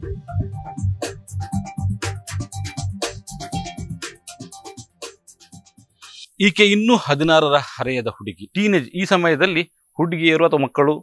ಈಕೆ ಇನ್ನೂ ಹದಿನಾರರ ಹರೆಯದ ಹುಡುಗಿ ಟೀನೇಜ್ ಈ ಸಮಯದಲ್ಲಿ ಹುಡುಗಿಯರು ಅಥವಾ ಮಕ್ಕಳು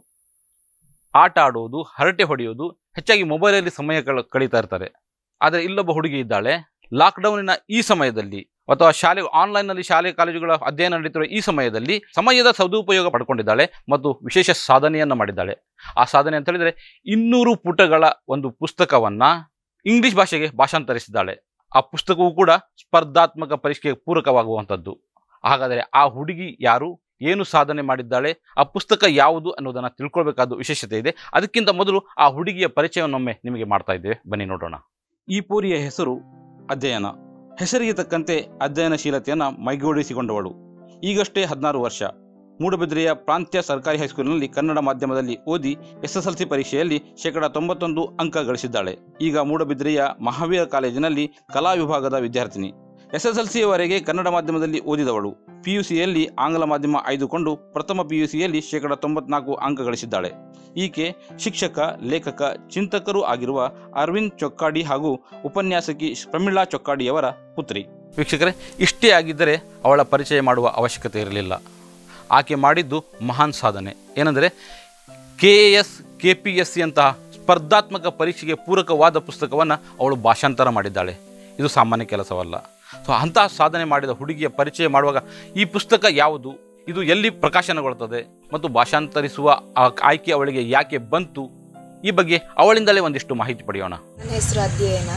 ಆಟ ಆಡುವುದು ಹರಟೆ ಹೊಡೆಯುವುದು ಹೆಚ್ಚಾಗಿ ಮೊಬೈಲಲ್ಲಿ ಸಮಯ ಕಳ ಕಳೀತಾ ಇರ್ತಾರೆ ಆದರೆ ಇಲ್ಲೊಬ್ಬ ಹುಡುಗಿ ಇದ್ದಾಳೆ ಲಾಕ್ಡೌನಿನ ಈ ಸಮಯದಲ್ಲಿ ಅಥವಾ ಶಾಲೆ ಆನ್ಲೈನ್ನಲ್ಲಿ ಶಾಲೆ ಕಾಲೇಜುಗಳ ಅಧ್ಯಯನ ನಡೀತಿರುವ ಈ ಸಮಯದಲ್ಲಿ ಸಮಯದ ಸದುಪಯೋಗ ಪಡ್ಕೊಂಡಿದ್ದಾಳೆ ಮತ್ತು ವಿಶೇಷ ಸಾಧನೆಯನ್ನು ಮಾಡಿದ್ದಾಳೆ ಆ ಸಾಧನೆ ಅಂತ ಹೇಳಿದರೆ ಇನ್ನೂರು ಪುಟಗಳ ಒಂದು ಪುಸ್ತಕವನ್ನ ಇಂಗ್ಲಿಷ್ ಭಾಷೆಗೆ ಭಾಷಾಂತರಿಸಿದ್ದಾಳೆ ಆ ಪುಸ್ತಕವು ಕೂಡ ಸ್ಪರ್ಧಾತ್ಮಕ ಪರೀಕ್ಷೆಗೆ ಪೂರಕವಾಗುವಂಥದ್ದು ಹಾಗಾದರೆ ಆ ಹುಡುಗಿ ಯಾರು ಏನು ಸಾಧನೆ ಮಾಡಿದ್ದಾಳೆ ಆ ಪುಸ್ತಕ ಯಾವುದು ಅನ್ನೋದನ್ನು ತಿಳ್ಕೊಳ್ಬೇಕಾದ ವಿಶೇಷತೆ ಇದೆ ಅದಕ್ಕಿಂತ ಮೊದಲು ಆ ಹುಡುಗಿಯ ಪರಿಚಯವನ್ನೊಮ್ಮೆ ನಿಮಗೆ ಮಾಡ್ತಾ ಇದ್ದೇವೆ ಬನ್ನಿ ನೋಡೋಣ ಈ ಪೂರಿಯ ಹೆಸರು ಅಧ್ಯಯನ ಹೆಸರಿಗೆ ತಕ್ಕಂತೆ ಅಧ್ಯಯನಶೀಲತೆಯನ್ನು ಮೈಗೂಡಿಸಿಕೊಂಡವಳು ಈಗಷ್ಟೇ ಹದಿನಾರು ವರ್ಷ ಮೂಡಬಿದ್ರೆಯ ಪ್ರಾಂತ್ಯ ಸರ್ಕಾರಿ ಹೈಸ್ಕೂಲಿನಲ್ಲಿ ಕನ್ನಡ ಮಾಧ್ಯಮದಲ್ಲಿ ಓದಿ ಎಸ್ಎಸ್ಎಲ್ಸಿ ಪರೀಕ್ಷೆಯಲ್ಲಿ ಶೇಕಡ ತೊಂಬತ್ತೊಂದು ಅಂಕ ಗಳಿಸಿದ್ದಾಳೆ ಈಗ ಮೂಡಬಿದ್ರೆಯ ಮಹಾವೀರ ಕಾಲೇಜಿನಲ್ಲಿ ಕಲಾ ವಿಭಾಗದ ವಿದ್ಯಾರ್ಥಿನಿ ಎಸ್ಎಸ್ಎಲ್ಸಿಯವರೆಗೆ ಕನ್ನಡ ಮಾಧ್ಯಮದಲ್ಲಿ ಓದಿದವಳು ಪಿಯುಸಿಯಲ್ಲಿ ಆಂಗ್ಲ ಮಾಧ್ಯಮ ಆಯ್ದುಕೊಂಡು ಪ್ರಥಮ ಪಿಯುಸಿಯಲ್ಲಿ ಶೇಕಡ ತೊಂಬತ್ನಾಲ್ಕು ಅಂಕ ಗಳಿಸಿದ್ದಾಳೆ ಈಕೆ ಶಿಕ್ಷಕ ಲೇಖಕ ಚಿಂತಕರೂ ಆಗಿರುವ ಅರವಿಂದ್ ಚೊಕ್ಕಾಡಿ ಹಾಗೂ ಉಪನ್ಯಾಸಕಿ ಪ್ರಮಿಳಾ ಚೊಕ್ಕಾಡಿಯವರ ಪುತ್ರಿ ವೀಕ್ಷಕರೇ ಇಷ್ಟೇ ಆಗಿದ್ದರೆ ಅವಳ ಪರಿಚಯ ಮಾಡುವ ಅವಶ್ಯಕತೆ ಇರಲಿಲ್ಲ ಆಕೆ ಮಾಡಿದ್ದು ಮಹಾನ್ ಸಾಧನೆ ಏನೆಂದರೆ K A S K P S C ಅಂತಹ ಸ್ಪರ್ಧಾತ್ಮಕ ಪರೀಕ್ಷೆಗೆ ಪೂರಕವಾದ ಪುಸ್ತಕವನ್ನು ಅವಳು ಭಾಷಾಂತರ ಮಾಡಿದ್ದಾಳೆ ಇದು ಸಾಮಾನ್ಯ ಕೆಲಸವಲ್ಲ ಸೊ ಅಂತಹ ಸಾಧನೆ ಮಾಡಿದ ಹುಡುಗಿಯ ಪರಿಚಯ ಮಾಡುವಾಗ ಈ ಪುಸ್ತಕ ಯಾವುದು ಇದು ಎಲ್ಲಿ ಪ್ರಕಾಶನಗೊಳ್ಳುತ್ತದೆ ಮತ್ತು ಭಾಷಾಂತರಿಸುವ ಆ ಆಯ್ಕೆ ಅವಳಿಗೆ ಯಾಕೆ ಬಂತು ಈ ಬಗ್ಗೆ ಅವಳಿಂದಲೇ ಒಂದಿಷ್ಟು ಮಾಹಿತಿ ಪಡೆಯೋಣ ನನ್ನ ಹೆಸರು ಅಧ್ಯಯನ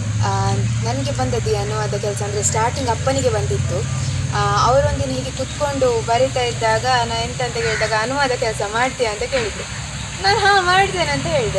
ನನಗೆ ಬಂದದ್ದು ಈ ಅನುವಾದ ಕೆಲಸ ಅಂದರೆ ಸ್ಟಾರ್ಟಿಂಗ್ ಅಪ್ಪನಿಗೆ ಬಂದಿತ್ತು ಆ, ಅವರೊಂದಿನ ಹೀಗೆ ಕುತ್ಕೊಂಡು ಬರಿತಾ ಇದ್ದಾಗ ನಾನು ಎಂತ ಅಂತ ಕೇಳಿದಾಗ ಅನುವಾದ ಕೆಲಸ ಮಾಡ್ತೀಯ ಅಂತ ಕೇಳಿದೆ ನಾನು ಹಾಂ ಮಾಡ್ತೇನೆ ಅಂತ ಹೇಳಿದೆ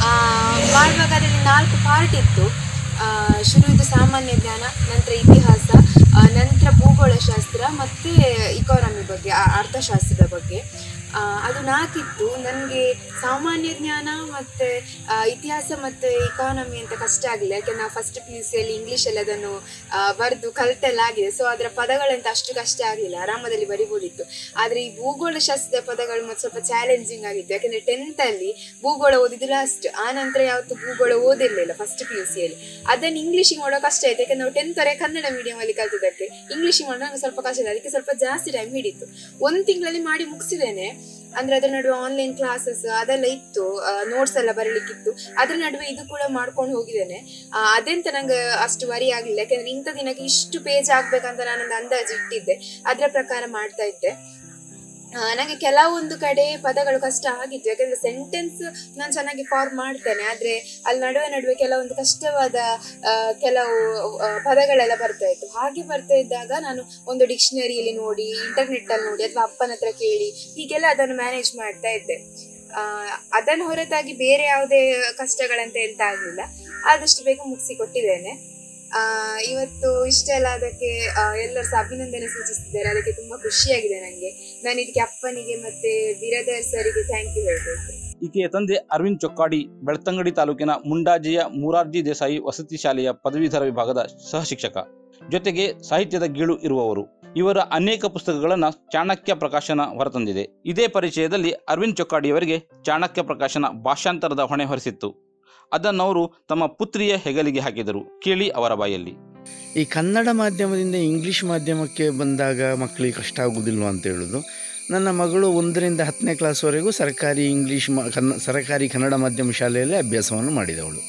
ಮಾಡುವಾಗ ಅದರಲ್ಲಿ ನಾಲ್ಕು ಪಾರ್ಟ್ ಇತ್ತು ಆ, ಶುರುವಿದ್ದು ಸಾಮಾನ್ಯ ಜ್ಞಾನ ನಂತರ ಇತಿಹಾಸ ಆ, ನಂತರ ಭೂಗೋಳಶಾಸ್ತ್ರ ಮತ್ತು ಇಕಾನಮಿ ಬಗ್ಗೆ ಆ, ಅರ್ಥಶಾಸ್ತ್ರದ ಬಗ್ಗೆ ಆ, ಅದು ನಾಲ್ಕಿತ್ತು ನನಗೆ ಸಾಮಾನ್ಯ ಜ್ಞಾನ ಮತ್ತು ಇತಿಹಾಸ ಮತ್ತು ಇಕಾನಮಿ ಅಂತ ಕಷ್ಟ ಆಗಲಿಲ್ಲ ಯಾಕೆ ನಾವು ಫಸ್ಟ್ ಪಿ ಯು ಸಿಯಲ್ಲಿ ಇಂಗ್ಲೀಷಲ್ಲಿ ಅದನ್ನು ಬರೆದು ಕಲಿತೆಲ್ಲ ಆಗಿದೆ ಸೊ ಅದರ ಪದಗಳಂತ ಅಷ್ಟು ಕಷ್ಟ ಆಗಲಿಲ್ಲ ಆರಾಮದಲ್ಲಿ ಬರಿಬೋದಿತ್ತು ಆದರೆ ಈ ಭೂಗೋಳಶಾಸ್ತ್ರದ ಪದಗಳು ಮತ್ತು ಸ್ವಲ್ಪ ಚಾಲೆಂಜಿಂಗ್ ಆಗಿತ್ತು ಯಾಕೆಂದರೆ ಟೆಂತಲ್ಲಿ ಭೂಗೋಳ ಓದಿದ್ದು ಲಾಸ್ಟ್ ಆ ನಂತರ ಯಾವತ್ತು ಭೂಗೋಳ ಓದಿರಲಿಲ್ಲ ಫಸ್ಟ್ ಪಿ ಯು ಸಿಯಲ್ಲಿ ಅದನ್ನು ಇಂಗ್ಲೀಷಿಗೆ ಮಾಡೋ ಕಷ್ಟ ಆಯ್ತು ಯಾಕಂದ್ರೆ ನಾವು ಟೆಂತ್ ವರೆಗೆ ಕನ್ನಡ ಮೀಡಿಯಮಲ್ಲಿ ಕಲ್ತಿದ್ದಕ್ಕೆ ಇಂಗ್ಲೀಷಿಗೆ ಮಾಡೋ ನಂಗೆ ಸ್ವಲ್ಪ ಕಷ್ಟ ಇದೆ ಅದಕ್ಕೆ ಸ್ವಲ್ಪ ಜಾಸ್ತಿ ಟೈಮ್ ಹಿಡಿತು ಒಂದು ತಿಂಗಳಲ್ಲಿ ಮಾಡಿ ಮುಗಿಸಿದ್ದೇನೆ ಅಂದ್ರೆ ಅದರ ನಡುವೆ ಆನ್ಲೈನ್ ಕ್ಲಾಸಸ್ ಅದೆಲ್ಲ ಇತ್ತು ನೋಟ್ಸ್ ಎಲ್ಲ ಬರಲಿಕ್ಕಿತ್ತು ಅದ್ರ ನಡುವೆ ಇದು ಕೂಡ ಮಾಡ್ಕೊಂಡು ಹೋಗಿದ್ದೇನೆ ಆ, ಅದೆಂತ ನಂಗೆ ಅಷ್ಟು ವರಿ ಆಗಲಿಲ್ಲ ಯಾಕಂದ್ರೆ ಇಂಥ ದಿನಕ್ಕೆ ಇಷ್ಟು ಪೇಜ್ ಆಗ್ಬೇಕಂತ ನಾನೊಂದು ಅಂದಾಜು ಇಟ್ಟಿದ್ದೆ ಅದರ ಪ್ರಕಾರ ಮಾಡ್ತಾ ಇದ್ದೆ ಆ, ನಂಗೆ ಕೆಲವೊಂದು ಕಡೆ ಪದಗಳು ಕಷ್ಟ ಆಗಿತ್ತು ಯಾಕಂದ್ರೆ ಸೆಂಟೆನ್ಸ್ ನಾನು ಚೆನ್ನಾಗಿ ಫಾರ್ಮ್ ಮಾಡ್ತೇನೆ ಆದ್ರೆ ಅಲ್ಲಿ ನಡುವೆ ನಡುವೆ ಕೆಲವೊಂದು ಕಷ್ಟವಾದ ಆ, ಕೆಲವು ಆ, ಪದಗಳೆಲ್ಲ ಬರ್ತಾ ಇತ್ತು ಹಾಗೆ ಬರ್ತಾ ಇದ್ದಾಗ ನಾನು ಒಂದು ಡಿಕ್ಷನರಿಯಲ್ಲಿ ನೋಡಿ ಇಂಟರ್ನೆಟ್ ಅಲ್ಲಿ ನೋಡಿ ಅಥವಾ ಅಪ್ಪನ ಹತ್ರ ಕೇಳಿ ಹೀಗೆಲ್ಲ ಅದನ್ನು ಮ್ಯಾನೇಜ್ ಮಾಡ್ತಾ ಇದ್ದೆ ಆ, ಅದನ್ನು ಹೊರತಾಗಿ ಬೇರೆ ಯಾವುದೇ ಕಷ್ಟಗಳಂತ ಎಂತ ಆಗಲಿಲ್ಲ ಆದಷ್ಟು ಬೇಗ ಮುಗಿಸಿ ಕೊಟ್ಟಿದ್ದೇನೆ ಆ, ಇವತ್ತು ಇಷ್ಟೆಲ್ಲ ಅದಕ್ಕೆ ಆ, ಎಲ್ಲರೂ ಸಹ ಅಭಿನಂದನೆ ಸೂಚಿಸ್ತಿದ್ದಾರೆ ಅದಕ್ಕೆ ತುಂಬಾ ಖುಷಿಯಾಗಿದೆ ನನಗೆ ನಾನು ಇದಕ್ಕೆ ಅಪ್ಪನಿಗೆ ಮತ್ತೆ ಬಿರದರ್ ಸರಿಗೆ ಥ್ಯಾಂಕ್ ಯು ಹೇಳ್ಬೇಕು ಈಕೆಯ ತಂದೆ ಅರವಿಂದ್ ಚೊಕ್ಕಾಡಿ ಬೆಳ್ತಂಗಡಿ ತಾಲೂಕಿನ ಮುಂಡಾಜಿಯ ಮುರಾರ್ಜಿ ದೇಸಾಯಿ ವಸತಿ ಶಾಲೆಯ ಪದವೀಧರ ವಿಭಾಗದ ಸಹ ಶಿಕ್ಷಕ ಜೊತೆಗೆ ಸಾಹಿತ್ಯದ ಗೀಳು ಇರುವವರು ಇವರ ಅನೇಕ ಪುಸ್ತಕಗಳನ್ನು ಚಾಣಕ್ಯ ಪ್ರಕಾಶನ ಹೊರತಂದಿದೆ ಇದೇ ಪರಿಚಯದಲ್ಲಿ ಅರವಿಂದ್ ಚೊಕ್ಕಾಡಿಯವರಿಗೆ ಚಾಣಕ್ಯ ಪ್ರಕಾಶನ ಭಾಷಾಂತರದ ಹೊಣೆ ಹೊರಿಸಿತ್ತು ಅದನ್ನವರು ತಮ್ಮ ಪುತ್ರಿಯ ಹೆಗಲಿಗೆ ಹಾಕಿದರು ಕೇಳಿ ಅವರ ಬಾಯಲ್ಲಿ ಈ ಕನ್ನಡ ಮಾಧ್ಯಮದಿಂದ ಇಂಗ್ಲೀಷ್ ಮಾಧ್ಯಮಕ್ಕೆ ಬಂದಾಗ ಮಕ್ಕಳಿಗೆ ಕಷ್ಟ ಆಗೋದಿಲ್ವ ಅಂತ ಹೇಳೋದು ನನ್ನ ಮಗಳು ಒಂದರಿಂದ ಹತ್ತನೇ ಕ್ಲಾಸ್ವರೆಗೂ ಸರ್ಕಾರಿ ಇಂಗ್ಲೀಷ್ ಮ ಕನ್ನ ಸರ್ಕಾರಿ ಕನ್ನಡ ಮಾಧ್ಯಮ ಶಾಲೆಯಲ್ಲೇ ಅಭ್ಯಾಸವನ್ನು ಮಾಡಿದವಳು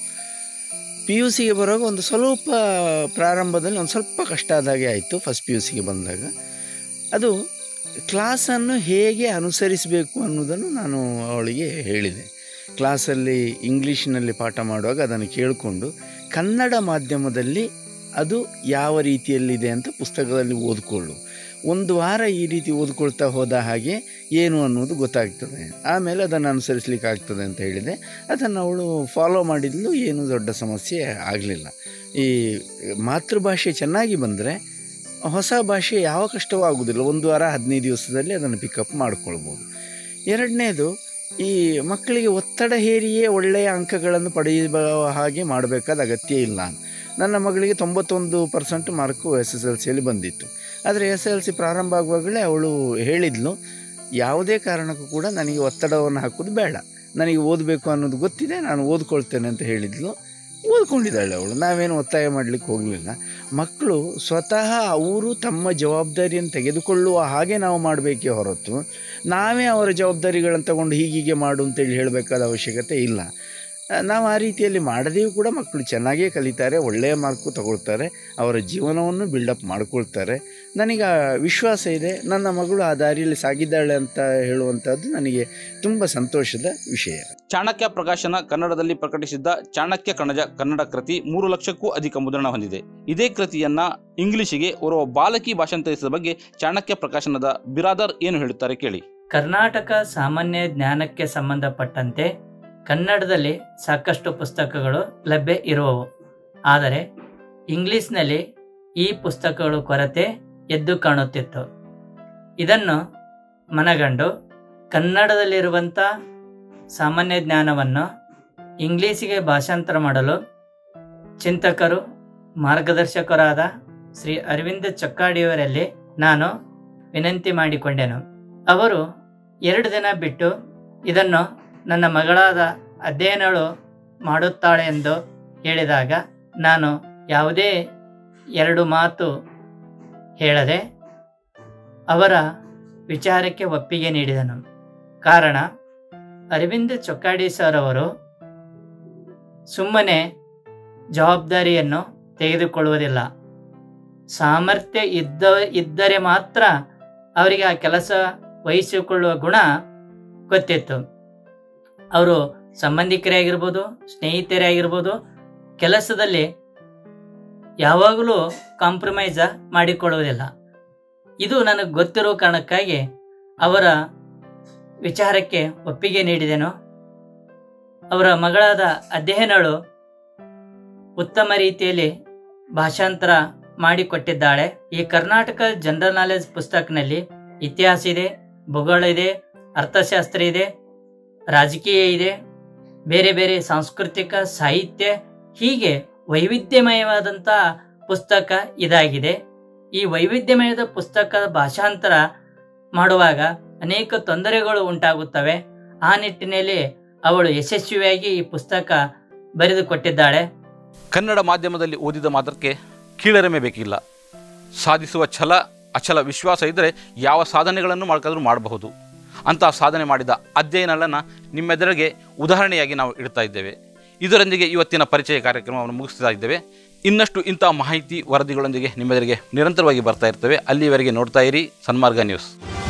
ಪಿ ಯು ಸಿಗೆ ಬರುವಾಗ ಒಂದು ಸ್ವಲ್ಪ ಪ್ರಾರಂಭದಲ್ಲಿ ಒಂದು ಸ್ವಲ್ಪ ಕಷ್ಟ ಆದಾಗೆ ಆಯಿತು ಫಸ್ಟ್ ಪಿ ಯು ಸಿಗೆ ಬಂದಾಗ ಅದು ಕ್ಲಾಸನ್ನು ಹೇಗೆ ಅನುಸರಿಸಬೇಕು ಅನ್ನೋದನ್ನು ನಾನು ಅವಳಿಗೆ ಹೇಳಿದೆ ಕ್ಲಾಸಲ್ಲಿ ಇಂಗ್ಲೀಷಿನಲ್ಲಿ ಪಾಠ ಮಾಡುವಾಗ ಅದನ್ನು ಕೇಳಿಕೊಂಡು ಕನ್ನಡ ಮಾಧ್ಯಮದಲ್ಲಿ ಅದು ಯಾವ ರೀತಿಯಲ್ಲಿದೆ ಅಂತ ಪುಸ್ತಕದಲ್ಲಿ ಓದ್ಕೊಳ್ಳು ಒಂದು ವಾರ ಈ ರೀತಿ ಓದ್ಕೊಳ್ತಾ ಹೋದ ಹಾಗೆ ಏನು ಅನ್ನೋದು ಗೊತ್ತಾಗ್ತದೆ ಆಮೇಲೆ ಅದನ್ನು ಅನುಸರಿಸ್ಲಿಕ್ಕೆ ಆಗ್ತದೆ ಅಂತ ಹೇಳಿದೆ ಅದನ್ನು ಅವಳು ಫಾಲೋ ಮಾಡಿದ್ಲು ಏನೂ ದೊಡ್ಡ ಸಮಸ್ಯೆ ಆಗಲಿಲ್ಲ ಈ ಮಾತೃಭಾಷೆ ಚೆನ್ನಾಗಿ ಬಂದರೆ ಹೊಸ ಭಾಷೆ ಯಾವ ಕಷ್ಟವೂ ಆಗೋದಿಲ್ಲ ಒಂದು ವಾರ ಹದಿನೈದು ದಿವಸದಲ್ಲಿ ಅದನ್ನು ಪಿಕಪ್ ಮಾಡ್ಕೊಳ್ಬೋದು ಎರಡನೇದು ಈ ಮಕ್ಕಳಿಗೆ ಒತ್ತಡ ಹೇರಿಯೇ ಒಳ್ಳೆಯ ಅಂಕಗಳನ್ನು ಪಡೆಯುವ ಹಾಗೆ ಮಾಡಬೇಕಾದ ಅಗತ್ಯ ಇಲ್ಲ ನನ್ನ ಮಗಳಿಗೆ ತೊಂಬತ್ತೊಂದು percent mark S S L ಸಿಯಲ್ಲಿ ಬಂದಿತ್ತು ಆದರೆ ಎಸ್ ಎಲ್ ಸಿ ಪ್ರಾರಂಭ ಆಗುವಾಗಲೇ ಅವಳು ಹೇಳಿದ್ಲು ಯಾವುದೇ ಕಾರಣಕ್ಕೂ ಕೂಡ ನನಗೆ ಒತ್ತಡವನ್ನು ಹಾಕೋದು ಬೇಡ ನನಗೆ ಓದಬೇಕು ಅನ್ನೋದು ಗೊತ್ತಿದೆ ನಾನು ಓದ್ಕೊಳ್ತೇನೆ ಅಂತ ಹೇಳಿದ್ಲು ಓದ್ಕೊಂಡಿದ್ದಾಳೆ ಅವಳು ನಾವೇನು ಒತ್ತಾಯ ಮಾಡಲಿಕ್ಕೆ ಹೋಗಲಿಲ್ಲ ಮಕ್ಕಳು ಸ್ವತಃ ಅವರು ತಮ್ಮ ಜವಾಬ್ದಾರಿಯನ್ನು ತೆಗೆದುಕೊಳ್ಳುವ ಹಾಗೆ ನಾವು ಮಾಡಬೇಕೇ ಹೊರತು ನಾವೇ ಅವರ ಜವಾಬ್ದಾರಿಗಳನ್ನು ತಗೊಂಡು ಹೀಗೀಗೆ ಮಾಡು ಅಂತೇಳಿ ಹೇಳಬೇಕಾದ ಅವಶ್ಯಕತೆ ಇಲ್ಲ ಆ, ನಾವು ಆ ರೀತಿಯಲ್ಲಿ ಮಾಡದೆಯೂ ಕೂಡ ಮಕ್ಕಳು ಚೆನ್ನಾಗೇ ಕಲಿತಾರೆ ಒಳ್ಳೆಯ ಮಾರ್ಕು ತಗೊಳ್ತಾರೆ ಅವರ ಜೀವನವನ್ನು ಬಿಲ್ಡಪ್ ಮಾಡ್ಕೊಳ್ತಾರೆ ನನಗೆ ಆ ವಿಶ್ವಾಸ ಇದೆ ನನ್ನ ಮಗಳು ಆ ದಾರಿಯಲ್ಲಿ ಸಾಗಿದ್ದಾಳೆ ಅಂತ ಹೇಳುವಂಥದ್ದು ನನಗೆ ತುಂಬ ಸಂತೋಷದ ವಿಷಯ ಚಾಣಕ್ಯ ಪ್ರಕಾಶನ ಕನ್ನಡದಲ್ಲಿ ಪ್ರಕಟಿಸಿದ್ದ ಚಾಣಕ್ಯ ಕಣಜ ಕನ್ನಡ ಕೃತಿ ಮೂರು ಲಕ್ಷಕ್ಕೂ ಅಧಿಕ ಮುದ್ರಣ ಹೊಂದಿದೆ ಇದೇ ಕೃತಿಯನ್ನ ಇಂಗ್ಲಿಷಿಗೆ ಓರ್ವ ಬಾಲಕಿ ಭಾಷಾಂತರಿಸಿದ ಬಗ್ಗೆ ಚಾಣಕ್ಯ ಪ್ರಕಾಶನದ ಬಿರಾದರ್ ಏನು ಹೇಳುತ್ತಾರೆ ಕೇಳಿ ಕರ್ನಾಟಕ ಸಾಮಾನ್ಯ ಜ್ಞಾನಕ್ಕೆ ಸಂಬಂಧಪಟ್ಟಂತೆ ಕನ್ನಡದಲ್ಲಿ ಸಾಕಷ್ಟು ಪುಸ್ತಕಗಳು ಲಭ್ಯ ಇರುವವು ಆದರೆ ಇಂಗ್ಲಿಷ್ನಲ್ಲಿ ಈ ಪುಸ್ತಕಗಳು ಕೊರತೆ ಎದ್ದು ಕಾಣುತ್ತಿತ್ತು ಇದನ್ನು ಮನಗಂಡು ಕನ್ನಡದಲ್ಲಿರುವಂಥ ಸಾಮಾನ್ಯ ಜ್ಞಾನವನ್ನು ಇಂಗ್ಲೀಷಿಗೆ ಭಾಷಾಂತರ ಮಾಡಲು ಚಿಂತಕರು ಮಾರ್ಗದರ್ಶಕರಾದ ಶ್ರೀ ಅರವಿಂದ ಚೊಕ್ಕಾಡಿಯವರಲ್ಲಿ ನಾನು ವಿನಂತಿ ಮಾಡಿಕೊಂಡೆನು ಅವರು ಎರಡು ದಿನ ಬಿಟ್ಟು ಇದನ್ನು ನನ್ನ ಮಗಳಾದ ಅಧ್ಯಯನಗಳು ಮಾಡುತ್ತಾಳೆ ಎಂದು ಹೇಳಿದಾಗ ನಾನು ಯಾವುದೇ ಎರಡು ಮಾತು ಹೇಳದೆ ಅವರ ವಿಚಾರಕ್ಕೆ ಒಪ್ಪಿಗೆ ನೀಡಿದನು ಕಾರಣ ಅರವಿಂದ ಚೊಕ್ಕಾಡಿ ಸರ್ ಅವರು ಸುಮ್ಮನೆ ಜವಾಬ್ದಾರಿಯನ್ನು ತೆಗೆದುಕೊಳ್ಳುವುದಿಲ್ಲ ಸಾಮರ್ಥ್ಯ ಇದ್ದ ಇದ್ದರೆ ಮಾತ್ರ ಅವರಿಗೆ ಆ ಕೆಲಸ ವಹಿಸಿಕೊಳ್ಳುವ ಗುಣ ಗೊತ್ತಿತ್ತು ಅವರು ಸಂಬಂಧಿಕರೇ ಆಗಿರ್ಬೋದು ಸ್ನೇಹಿತರೇ ಆಗಿರ್ಬೋದು ಕೆಲಸದಲ್ಲಿ ಯಾವಾಗಲೂ ಕಾಂಪ್ರಮೈಸ ಮಾಡಿಕೊಳ್ಳುವುದಿಲ್ಲ ಇದು ನನಗೆ ಗೊತ್ತಿರೋ ಕಾರಣಕ್ಕಾಗಿ ಅವರ ವಿಚಾರಕ್ಕೆ ಒಪ್ಪಿಗೆ ನೀಡಿದೆನು ಅವರ ಮಗಳಾದ ಅಧ್ಯಯನಗಳು ಉತ್ತಮ ರೀತಿಯಲ್ಲಿ ಭಾಷಾಂತರ ಮಾಡಿಕೊಟ್ಟಿದ್ದಾಳೆ ಈ ಕರ್ನಾಟಕ ಜನರಲ್ ನಾಲೆಜ್ ಪುಸ್ತಕನಲ್ಲಿ ಇತಿಹಾಸ ಇದೆ ಭೂಗೋಳ ಇದೆ ಅರ್ಥಶಾಸ್ತ್ರ ಇದೆ ರಾಜಕೀಯ ಇದೆ ಬೇರೆ ಬೇರೆ ಸಾಂಸ್ಕೃತಿಕ ಸಾಹಿತ್ಯ ಹೀಗೆ ವೈವಿಧ್ಯಮಯವಾದಂಥ ಪುಸ್ತಕ ಇದಾಗಿದೆ ಈ ವೈವಿಧ್ಯಮಯದ ಪುಸ್ತಕದ ಭಾಷಾಂತರ ಮಾಡುವಾಗ ಅನೇಕ ತೊಂದರೆಗಳು ಉಂಟಾಗುತ್ತವೆ ಆ ನಿಟ್ಟಿನಲ್ಲಿ ಅವಳು ಯಶಸ್ವಿಯಾಗಿ ಈ ಪುಸ್ತಕ ಬರೆದುಕೊಟ್ಟಿದ್ದಾಳೆ ಕನ್ನಡ ಮಾಧ್ಯಮದಲ್ಲಿ ಓದಿದ ಮಾತ್ರಕ್ಕೆ ಕೀಳರಿಮೆ ಬೇಕಿಲ್ಲ ಸಾಧಿಸುವ ಛಲ ಅಚಲ ವಿಶ್ವಾಸ ಇದ್ದರೆ ಯಾವ ಸಾಧನೆಗಳನ್ನು ಮಾಡ್ಕಾದ್ರೂ ಮಾಡಬಹುದು ಅಂತಹ ಸಾಧನೆ ಮಾಡಿದ ಅಧ್ಯಯನಗಳನ್ನು ನಿಮ್ಮೆದುರಿಗೆ ಉದಾಹರಣೆಯಾಗಿ ನಾವು ಇಡ್ತಾ ಇದ್ದೇವೆ ಇದರೊಂದಿಗೆ ಇವತ್ತಿನ ಪರಿಚಯ ಕಾರ್ಯಕ್ರಮವನ್ನು ಮುಗಿಸ್ತಾ ಇದ್ದೇವೆ ಇನ್ನಷ್ಟು ಇಂಥ ಮಾಹಿತಿ ವರದಿಗಳೊಂದಿಗೆ ನಿಮ್ಮೆದುರಿಗೆ ನಿರಂತರವಾಗಿ ಬರ್ತಾ ಇರ್ತೇವೆ ಅಲ್ಲಿವರೆಗೆ ನೋಡ್ತಾ ಇರಿ ಸನ್ಮಾರ್ಗ ನ್ಯೂಸ್